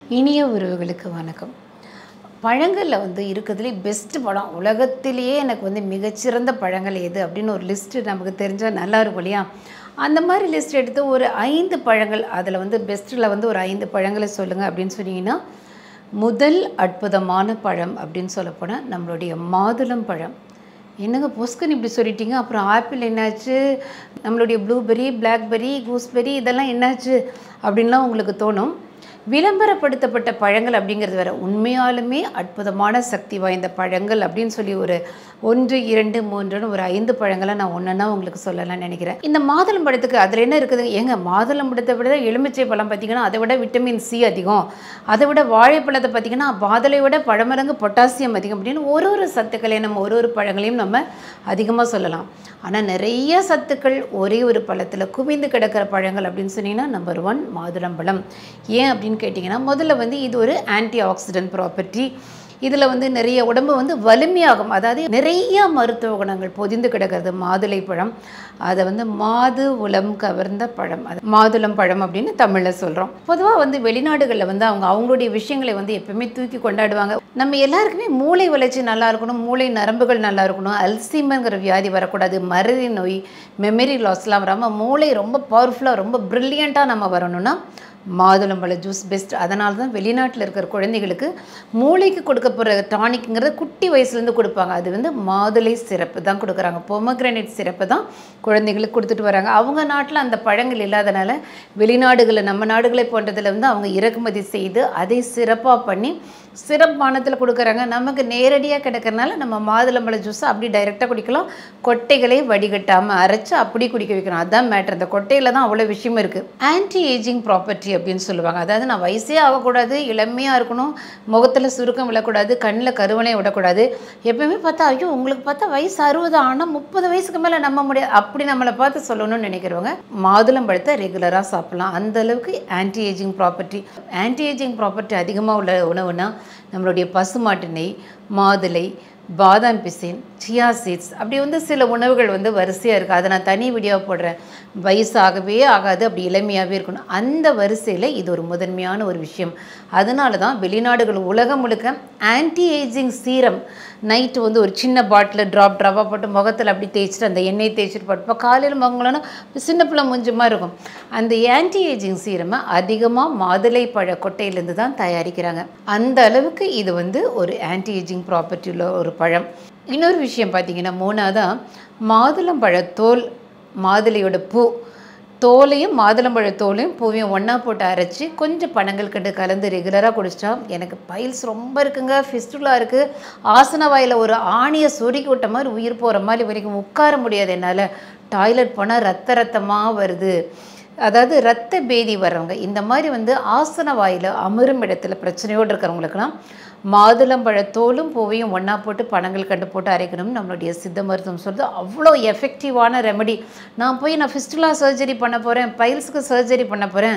இனிய உறவுகளுக்கு வணக்கம் பழங்களில் வந்து இருக்கிறதுலே பெஸ்ட் பழம் உலகத்திலேயே எனக்கு வந்து மிகச்சிறந்த பழங்கள் எது அப்படின்னு ஒரு லிஸ்ட்டு நமக்கு தெரிஞ்சால் நல்லா இருக்கும் இல்லையா அந்த மாதிரி லிஸ்ட் எடுத்து ஒரு ஐந்து பழங்கள் அதில் வந்து பெஸ்ட்டில் வந்து ஒரு ஐந்து பழங்களை சொல்லுங்கள் அப்படின்னு சொன்னீங்கன்னா முதல் அற்புதமான பழம் அப்படின்னு சொல்லப்போனால் நம்மளுடைய மாதுளம் பழம் என்னங்க பொஸ்கன் இப்படி சொல்லிட்டீங்க அப்புறம் ஆப்பிள் என்னாச்சு நம்மளுடைய ப்ளூபெர்ரி பிளாக்பெர்ரி கூஸ்பெர்ரி இதெல்லாம் என்னாச்சு அப்படின்லாம் உங்களுக்கு தோணும் விளம்பரப்படுத்தப்பட்ட பழங்கள் அப்படிங்கிறது வேற உண்மையாலுமே அற்புதமான சக்தி வாய்ந்த பழங்கள் அப்படின்னு சொல்லி ஒரு ஒன்று இரண்டு மூன்றுன்னு ஒரு ஐந்து பழங்களை நான் ஒன்றுன்னா உங்களுக்கு சொல்லலாம்னு நினைக்கிறேன் இந்த மாதுளம் பழத்துக்கு அதில் என்ன இருக்குது ஏங்க மாதுளம் பழத்தை விட எலுமிச்சை பழம் பார்த்தீங்கன்னா அதை விட விட்டமின் சி அதிகம் அதை விட வாழைப்பழத்தை பார்த்தீங்கன்னா மாதுளை விட பழமரங்கு பொட்டாசியம் அதிகம் அப்படின்னு ஒரு ஒரு சத்துக்களை நம்ம ஒரு ஒரு பழங்களையும் நம்ம அதிகமாக சொல்லலாம் ஆனால் நிறைய சத்துக்கள் ஒரே ஒரு பழத்தில் குவிந்து கிடக்கிற பழங்கள் அப்படின்னு சொன்னீங்கன்னா நம்பர் ஒன் மாதுளம்பழம் ஏன் அப்படின்னு கேட்டிங்கன்னா முதல்ல வந்து இது ஒரு ஆன்டி ஆக்சிடென்ட் ப்ராப்பர்ட்டி இதில் வந்து நிறைய உடம்பு வந்து வலிமையாகும் அதாவது நிறைய மருத்துவ குணங்கள் பொதிந்து கிடக்கிறது மாதுளை பழம் அதை வந்து மாது உளம் கவர்ந்த பழம் அது மாதுளம் பழம் அப்படின்னு தமிழில் சொல்கிறோம் பொதுவாக வந்து வெளிநாடுகளில் வந்து அவங்க அவங்களுடைய விஷயங்களை வந்து எப்பவுமே தூக்கி கொண்டாடுவாங்க நம்ம எல்லாருக்குமே மூளை வளர்ச்சி நல்லா இருக்கணும் மூளை நரம்புகள் நல்லா இருக்கணும் அல்சீமங்கிற வியாதி வரக்கூடாது மறதி நோய் மெமரி லாஸ்லாம் வராமல் மூளை ரொம்ப பவர்ஃபுல்லாக ரொம்ப ப்ரில்லியண்ட்டாக நம்ம வரணும்னா மாதுளம்பழ ஜூஸ் பெஸ்ட் அதனால தான் வெளிநாட்டில் இருக்கிற குழந்தைகளுக்கு மூளைக்கு கொடுக்க போகிற டானிக்ங்கிறத குட்டி வயசுலேருந்து கொடுப்பாங்க அது வந்து மாதுளை சிறப்பு தான் கொடுக்குறாங்க பொமக்ரனேட் சிறப்பு தான் குழந்தைங்களுக்கு கொடுத்துட்டு வராங்க அவங்க நாட்டில் அந்த பழங்கள் இல்லாதனால வெளிநாடுகளில் நம்ம நாடுகளை போன்றதில் வந்து அவங்க இறக்குமதி செய்து அதை சிறப்பாக பண்ணி சிறப்பானத்தில் கொடுக்குறாங்க நமக்கு நேரடியாக கிடைக்கிறனால நம்ம மாதுளம்பழ ஜூஸை அப்படி டைரெக்டாக குடிக்கலாம் கொட்டைகளை வடிகட்டாமல் அரைச்சி அப்படி குடிக்க வைக்கணும் அதுதான் மேட்ரு அந்த கொட்டையில் தான் அவ்வளோ விஷயம் இருக்குது ஆன்டி ஏஜிங் ப்ராப்பர்ட்டி அப்படின்னு சொல்லுவாங்க அதாவது நான் வயசே ஆகக்கூடாது இளமையாக இருக்கணும் முகத்தில் சுருக்கம் விழக்கூடாது கண்ணில் கருவனை விடக்கூடாது எப்பயுமே பார்த்தா ஐயோ உங்களுக்கு பார்த்தா வயசு அறுபது ஆனால் முப்பது வயசுக்கு மேலே நம்ப முடியாது அப்படி நம்மளை பார்த்து சொல்லணும்னு நினைக்கிறவங்க மாதுளம்பழத்தை ரெகுலராக சாப்பிட்லாம் அந்த அளவுக்கு anti ageing property anti ageing property அதிகமாக உள்ள உணவுனா நம்மளுடைய பசுமாட்டு நெய் மாதுளை பாதாம் பிசின் சியா சீட்ஸ் அப்படி வந்து சில உணவுகள் வந்து வரிசையாக இருக்குது அதை நான் தனி வீடியோ போடுறேன் வயசாகவே ஆகாது அப்படி இளமையாகவே இருக்கணும் அந்த வரிசையில் இது ஒரு முதன்மையான ஒரு விஷயம் அதனால தான் வெளிநாடுகள் உலகம் முழுக்க ஆன்டி ஏஜிங் சீரம் நைட்டு வந்து ஒரு சின்ன பாட்டில் ட்ராப் ட்ராப்பாக போட்டு முகத்தில் அப்படி தேய்ச்சிட்டு அந்த எண்ணெய் தேய்ச்சிட்டு போட்டுப்போ காலையில் முகங்களோன்னா சின்ன பிள்ளை முஞ்சமாக இருக்கும் அந்த ஆன்டி ஏஜிங் சீரமை அதிகமாக மாதுளை பழ கொட்டையிலேருந்து தான் தயாரிக்கிறாங்க அந்த அளவுக்கு இது வந்து ஒரு ஆன்டி ஏஜிங் ப்ராப்பர்ட்டி உள்ள ஒரு பழம் இன்னொரு விஷயம் பார்த்தீங்கன்னா மூணாவதாக மாதுளம்பழ தோல் மாதுளையோட பூ தோலையும் மாதுளம்பழ தோலையும் பூவையும் ஒன்றா போட்டு அரைச்சி கொஞ்சம் பனங்கள் கண்டு கலந்து ரெகுலராக குடிச்சிட்டா எனக்கு பைல்ஸ் ரொம்ப இருக்குங்க ஃபிஸ்டுலாக இருக்குது ஆசன வாயில் ஒரு ஆணியை சொருக்கி விட்ட மாதிரி உயிர் போகிற மாதிரி வரைக்கும் உட்கார முடியாது என்னால் டாய்லெட் போனால் ரத்த ரத்தமாக வருது அதாவது ரத்த பேதி வர்றவங்க இந்த மாதிரி வந்து ஆசன வாயில் அமரும் இடத்துல பிரச்சனையோடு இருக்கிறவங்களுக்கெல்லாம் மாதுளம்பழ தோலும் பூவையும் ஒன்றா போட்டு பணங்கள் கண்டு போட்டு அரைக்கணும்னு நம்மளுடைய சித்த மருத்துவம் சொல்லுது அவ்வளோ எஃபெக்டிவான ரெமடி நான் போய் நான் ஃபிஸ்டுலா சர்ஜரி பண்ண போகிறேன் பைல்ஸுக்கு சர்ஜரி பண்ண போகிறேன்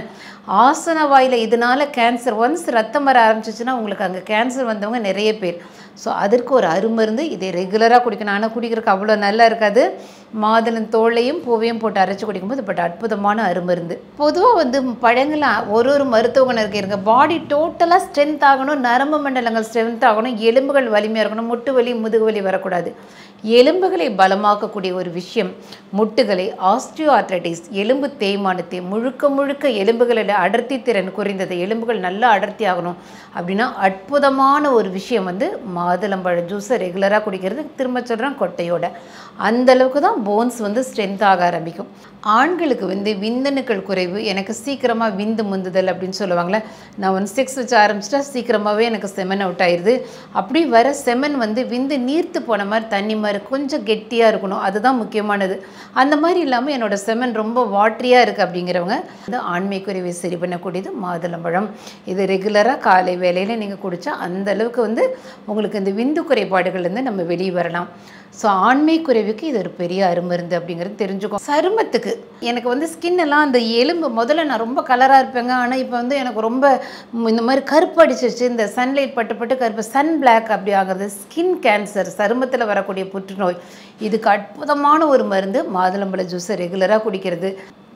ஆசன வாயில் இதனால் கேன்சர் ஒன்ஸ் ரத்தம் வர ஆரம்பிச்சிச்சுன்னா உங்களுக்கு அங்கே கேன்சர் வந்தவங்க நிறைய பேர் ஸோ அதற்கு ஒரு அருமருந்து இதை ரெகுலராக குடிக்கணும் ஆனால் குடிக்கிறதுக்கு அவ்வளோ நல்லா இருக்காது மாதுளம் தோலையும் பூவையும் போட்டு அரைச்சி குடிக்கும்போது பட் அற்புதமான அருமருந்து பொதுவாக வந்து பழங்கள் ஒரு ஒரு மருத்துவ குணம் இருக்குங்க பாடி டோட்டலாக ஸ்ட்ரென்த் ஆகணும் நரம்பு மண்டலங்கள் ஸ்ட்ரென்த் ஆகணும் எலும்புகள் வலிமையாக இருக்கணும் முட்டு வலி முதுகு வலி வரக்கூடாது எலும்புகளை பலமாக்கக்கூடிய ஒரு விஷயம் முட்டுகளை ஆஸ்டியோ ஆத்ரட்டிஸ் எலும்பு தேய்மானத்தை முழுக்க முழுக்க எலும்புகளோட அடர்த்தி திறன் குறைந்தது எலும்புகள் நல்லா அடர்த்தி ஆகணும் அப்படின்னா அற்புதமான ஒரு விஷயம் வந்து மாதுளம்பழ ஜூஸை ரெகுலராக குடிக்கிறது திரும்ப சொல்கிறேன் கொட்டையோட அந்த அளவுக்கு தான் போன்ஸ் வந்து ஸ்ட்ரென்த் ஆக ஆரம்பிக்கும் ஆண்களுக்கு வந்து விந்தணுக்கள் குறைவு எனக்கு சீக்கிரமாக விந்து முந்துதல் அப்படின்னு சொல்லுவாங்களே நான் ஒன் செக்ஸ் வச்சு ஆரம்பிச்சிட்டா சீக்கிரமாகவே எனக்கு செமன் அவுட் ஆயிடுது அப்படி வர செமன் வந்து விந்து நீர்த்து போன மாதிரி தண்ணி மாதிரி கொஞ்சம் கெட்டியாக இருக்கணும் அதுதான் முக்கியமானது அந்த மாதிரி இல்லாமல் என்னோடய செமன் ரொம்ப வாட்ரியாக இருக்குது அப்படிங்கிறவங்க இந்த ஆண்மை குறைவை சரி பண்ணக்கூடியது மாதுளம்பழம் இது ரெகுலராக காலை வேலையில் நீங்கள் குடித்தா அந்த அளவுக்கு வந்து உங்களுக்கு இந்த விந்து குறைபாடுகள்லேருந்து நம்ம வெளியே வரலாம் ஸோ ஆண்மை குறைவுக்கு இது ஒரு பெரிய அருமருந்து அப்படிங்கிறது தெரிஞ்சுக்கும் சருமத்துக்கு எனக்கு வந்து ஸ்கின் எல்லாம் அந்த எலும்பு முதல்ல நான் ரொம்ப கலராக இருப்பேங்க ஆனால் இப்போ வந்து எனக்கு ரொம்ப ம், இந்த மாதிரி கருப்பு அடிச்சிச்சு இந்த சன்லைட் பட்டு பட்டு கருப்பு சன் பிளாக் அப்படி ஆகுறது ஸ்கின் கேன்சர் சருமத்தில் வரக்கூடிய புற்றுநோய் இதுக்கு அற்புதமான ஒரு மருந்து மாதுளம்பழ ஜூஸை ரெகுலராக குடிக்கிறது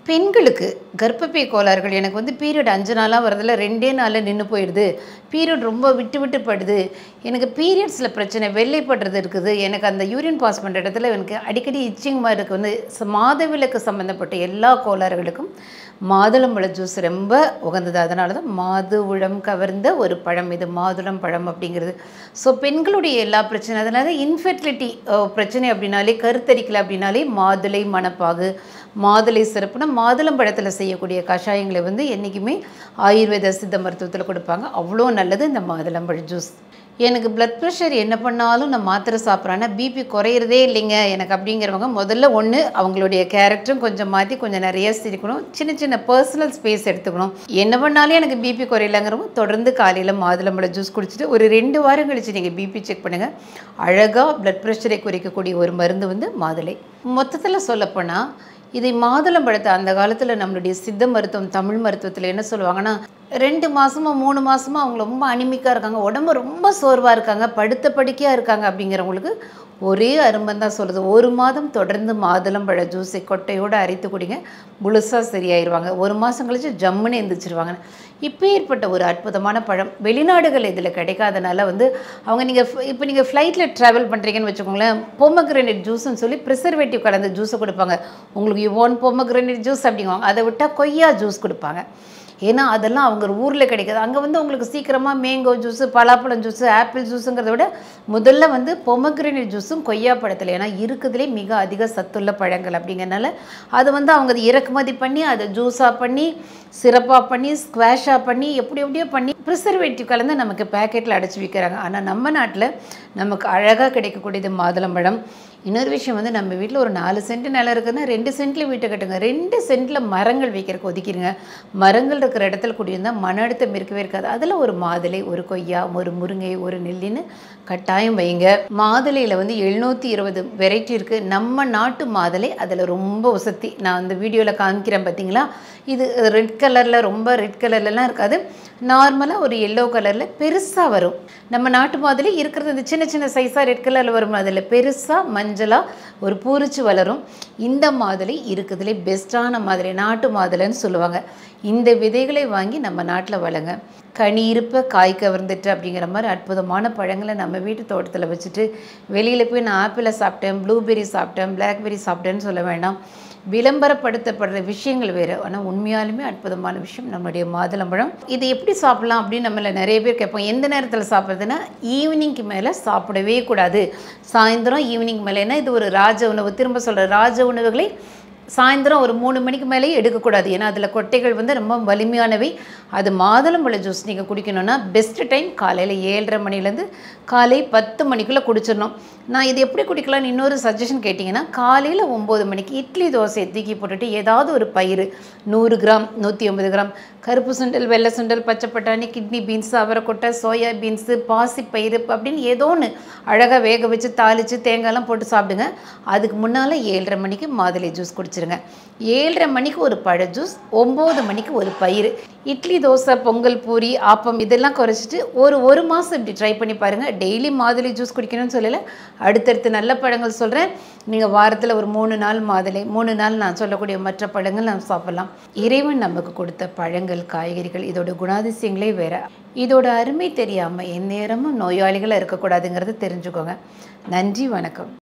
பெண்களுக்கு கர்ப்பப்பை கோளாறுகள் எனக்கு வந்து பீரியட் அஞ்சு நாளாக வரதில்ல ரெண்டே நாளில் நின்று போயிடுது பீரியட் ரொம்ப விட்டு விட்டு படுது எனக்கு பீரியட்ஸில் பிரச்சனை வெள்ளைப்படுறது இருக்குது எனக்கு அந்த யூரின் பாஸ் பண்ணுற இடத்துல எனக்கு அடிக்கடி இச்சிங் மாதிரி இருக்குது வந்து ச- மாதவிலக்கு சம்மந்தப்பட்ட எல்லா கோளாறுகளுக்கும் மாதுளம்பழ ஜூஸ் ரொம்ப உகந்தது அதனால தான் மாதுளம் கவர்ந்த ஒரு பழம் இது மாதுளம் பழம் அப்படிங்கிறது ஸோ பெண்களுடைய எல்லா பிரச்சனை அதனால இன்ஃபெர்டிலிட்டி பிரச்சனை அப்படின்னாலே கருத்தரிக்கலை அப்படின்னாலே மாதுளை மணப்பாகு மாதுளை சிறப்புனா மாதுளம்பழத்தில் செய்யக்கூடிய கஷாயங்களை வந்து என்றைக்குமே ஆயுர்வேத சித்த மருத்துவத்தில் கொடுப்பாங்க அவ்வளோ நல்லது இந்த மாதுளம்பழ ஜூஸ் எனக்கு பிளட் ப்ரெஷர் என்ன பண்ணாலும் நான் மாத்திரை சாப்பிட்றேன்னா பிபி குறையிறதே இல்லைங்க எனக்கு அப்படிங்கிறவங்க முதல்ல ஒன்று அவங்களுடைய கேரக்டரும் கொஞ்சம் மாற்றி கொஞ்சம் நிறைய சிரிக்கணும் சின்ன சின்ன பர்சனல் ஸ்பேஸ் எடுத்துக்கணும் என்ன பண்ணாலும் எனக்கு பிபி குறையலங்கிறவங்க தொடர்ந்து காலையில் மாதுளம்பழ ஜூஸ் குடிச்சிட்டு ஒரு ரெண்டு வாரம் கழிச்சு நீங்கள் பிபி செக் பண்ணுங்கள் அழகாக பிளட் ப்ரெஷரை குறைக்கக்கூடிய ஒரு மருந்து வந்து மாதுளை மொத்தத்தில் சொல்லப்போனால் இதை மாதுளம்பழத்தை அந்த காலத்தில் நம்மளுடைய சித்த மருத்துவம் தமிழ் மருத்துவத்தில் என்ன சொல்லுவாங்கன்னா ரெண்டு மாதமோ மூணு மாதமோ அவங்க ரொம்ப அனிமிக்காக இருக்காங்க உடம்பு ரொம்ப சோர்வாக இருக்காங்க படுத்த படுக்கையாக இருக்காங்க அப்படிங்கிறவங்களுக்கு ஒரே அரும்பம் தான் சொல்லுது ஒரு மாதம் தொடர்ந்து மாதுளம்பழ ஜூஸை கொட்டையோடு அரைத்து குடிங்க முழுசாக சரியாயிருவாங்க ஒரு மாதம் கழிச்சு ஜம்முன்னு எந்திரிச்சிருவாங்க இப்போ ஏற்பட்ட ஒரு அற்புதமான பழம் வெளிநாடுகள் இதில் கிடைக்காதனால வந்து அவங்க நீங்கள் இப்போ நீங்கள் ஃப்ளைட்டில் ட்ராவல் பண்ணுறீங்கன்னு வச்சுக்கோங்களேன் பொமக்ரனேட் ஜூஸ்னு சொல்லி ப்ரிசர்வேட்டிவ் கலந்த ஜூஸை கொடுப்பாங்க உங்களுக்கு யூ ஓன் பொமக்ரனேட் ஜூஸ் அப்படிங்குவாங்க அதை விட்டால் கொய்யா ஜூஸ் கொடுப்பாங்க ஏன்னா அதெல்லாம் அவங்க ஊரில் கிடைக்காது அங்கே வந்து உங்களுக்கு சீக்கிரமாக மேங்கோ ஜூஸு பலாப்பழம் ஜூஸு ஆப்பிள் ஜூஸுங்கிறத விட முதல்ல வந்து பொமக்ரேனட் ஜூஸும் கொய்யா பழத்தில் ஏன்னா இருக்குதுலே மிக அதிக சத்துள்ள பழங்கள் அப்படிங்கிறனால அது வந்து அவங்க அதை இறக்குமதி பண்ணி அதை ஜூஸாக பண்ணி சிறப்பாக பண்ணி ஸ்குவாஷாக பண்ணி எப்படி எப்படியோ பண்ணி ப்ரிசர்வேட்டிவ் கலந்து நமக்கு பேக்கெட்டில் அடைச்சி விற்கிறாங்க ஆனால் நம்ம நாட்டில் நமக்கு அழகாக கிடைக்கக்கூடியது மாதுளம்பழம் இன்னொரு விஷயம் வந்து நம்ம வீட்டில் ஒரு நாலு சென்ட் நிலம் இருக்குன்னா ரெண்டு சென்ட்டில் வீட்டை கட்டுங்க ரெண்டு சென்ட்டில் மரங்கள் வைக்கிறக்கு ஒதுக்கிடுங்க மரங்கள் இருக்கிற இடத்துல குடியிருந்தால் மன அழுத்தம் இருக்கவே இருக்காது அதில் ஒரு மாதுளை ஒரு கொய்யா ஒரு முருங்கை ஒரு நெல்லின்னு கட்டாயம் வைங்க மாதுளையில் வந்து எழுநூற்றி இருபது வெரைட்டி இருக்குது நம்ம நாட்டு மாதுளை அதில் ரொம்ப உசத்தி நான் அந்த வீடியோவில் காமிக்கிறேன் பார்த்தீங்களா இது ரெட் கலரில் ரொம்ப ரெட் கலர்லலாம் இருக்காது நார்மலாக ஒரு எல்லோ கலரில் பெருசாக வரும் நம்ம நாட்டு மாதுளை இருக்கிறது இந்த சின்ன சின்ன சைஸாக ரெட் கலரில் வரும் அதில் பெருசாக மஞ்சளாக ஒரு பூரிச்சு வளரும் இந்த மாதுளை இருக்குதுலே பெஸ்ட்டான மாதுளை நாட்டு மாதுளைன்னு சொல்லுவாங்க இந்த விதைகளை வாங்கி நம்ம நாட்டில் வளங்க கனி இருப்ப காய் கவர்ந்துட்டு அப்படிங்கிற மாதிரி அற்புதமான பழங்களை நம்ம வீட்டு தோட்டத்தில் வச்சுட்டு வெளியில் போய் நான் ஆப்பிளை சாப்பிட்டேன் ப்ளூபெர்ரி சாப்பிட்டேன் பிளாக்பெர்ரி சாப்பிட்டேன்னு சொல்ல வேண்டாம் விளம்பரப்படுத்தப்படுற விஷயங்கள் வேறு ஆனால் உண்மையாலுமே அற்புதமான விஷயம் நம்மளுடைய மாதுளம்பழம் இது எப்படி சாப்பிடலாம் அப்படின்னு நம்மள நிறைய பேர் கேட்போம் எந்த நேரத்தில் சாப்பிட்றதுன்னா ஈவினிங்க்கு மேலே சாப்பிடவே கூடாது சாயந்தரம் ஈவினிங் மேலேனா இது ஒரு ராஜ உணவு திரும்ப சொல்கிற ராஜ உணவுகளை சாயந்தரம் ஒரு மூணு மணிக்கு மேலேயே எடுக்கக்கூடாது ஏன்னா அதில் கொட்டைகள் வந்து ரொம்ப வலிமையானவை அது மாதுளம்பழ ஜூஸ் நீங்கள் குடிக்கணும்னா பெஸ்ட்டு டைம் காலையில் ஏழரை மணிலேருந்து காலை பத்து மணிக்குள்ளே குடிச்சிடணும் நான் இது எப்படி குடிக்கலாம்னு இன்னொரு சஜஷன் கேட்டிங்கன்னா காலையில் ஒம்பது மணிக்கு இட்லி தோசையை தூக்கி போட்டுட்டு ஏதாவது ஒரு பயிறு நூறு கிராம் நூற்றி ஐம்பது கிராம் கருப்பு சுண்டல் வெள்ளை சுண்டல் பச்சை பட்டாணி கிட்னி பீன்ஸ் அவரைக்கொட்டை சோயா பீன்ஸு பாசி பயிறு அப்படின்னு ஏதோ ஒன்று அழகாக வேக வச்சு தாளித்து தேங்காய்லாம் போட்டு சாப்பிடுங்க அதுக்கு முன்னால் ஏழரை மணிக்கு மாதுளை ஜூஸ் குடிச்சிருங்க ஏழரை மணிக்கு ஒரு பழ ஜூஸ் ஒம்பது மணிக்கு ஒரு பயிர் இட்லி தோசை பொங்கல் பூரி ஆப்பம் இதெல்லாம் குறைச்சிட்டு ஒரு ஒரு மாதம் இப்படி ட்ரை பண்ணி பாருங்கள் டெய்லி மாதுளை ஜூஸ் குடிக்கணும்னு சொல்லலை அடுத்தடுத்து நல்ல பழங்கள் சொல்கிறேன் நீங்கள் வாரத்தில் ஒரு மூணு நாள் மாதுளை மூணு நாள் நான் சொல்லக்கூடிய மற்ற பழங்கள் நாம் சாப்பிட்லாம் இறைவன் நமக்கு கொடுத்த பழங்கள் காய்கறிகள் இதோட குணாதிசயங்களே வேற இதோட அருமை தெரியாமல் எந்நேரமும் நோயாளிகளாக இருக்கக்கூடாதுங்கிறத தெரிஞ்சுக்கோங்க நன்றி வணக்கம்